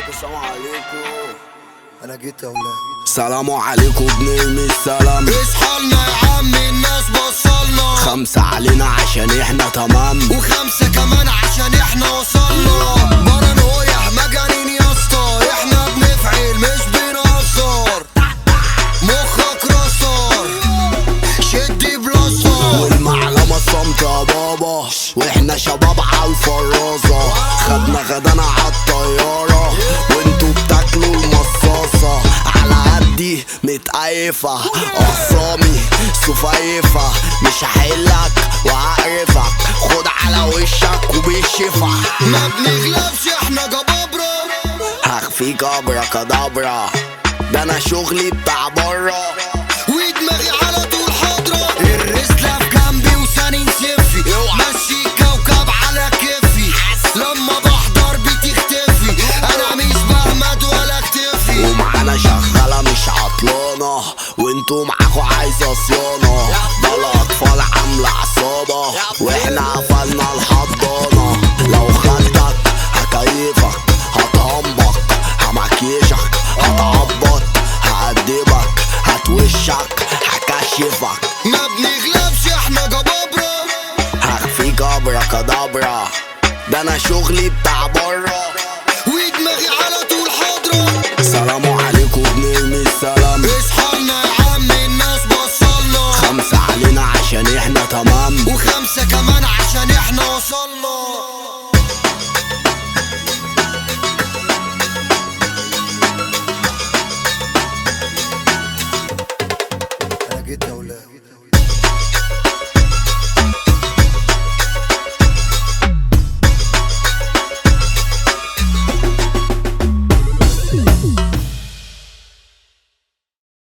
السلام عليكم انا جيت يا ولاد سلام عليكم بنرمي السلام اصحالنا يا عم الناس بصلنا خمسة علينا عشان احنا تمام وخمسة كمان عشان احنا وصلنا بارانويا مجانين يا اسطى احنا بنفعل مش بنهزر مخك رصر شدي بلاصة والمعلمة الصمت يا بابا واحنا شباب عالفرازة خدنا غدانا عالطيارة وانتوا بتاكلوا المصاصة على قدي متقيفة اخصامي سفيفة مش هحلك وهقرفك خد على وشك وبالشفا ما بنغلبش احنا جبابرة هخفيك ابرا كدابرا ده انا شغلي بتاع بره ودماغي على طول حاضرة الرسلة في جنبي وثاني نسفي ماشي كوكب على كيفي لما بحضر بتختفي انا مش بهمد ولا اكتفي ومعانا شغالة مش عطلانة وانتوا معاكوا عايزة صيانة ده الأطفال عاملة عصابة واحنا قفلنا الحضانة لو خالتك هكيفك هطهمبك همكيشك هتعبط هأدبك هتوشك هكشفك ما بنغلبش احنا جبابرة هخفيك ابرا كدابرا ده انا شغلي بتاع بره ودماغي على طول حاضرة سلام عليكم بنرمي السلام اصحالنا يا عم الناس بصلنا خمسة علينا عشان احنا تمام وخمسة كمان عشان احنا وصلنا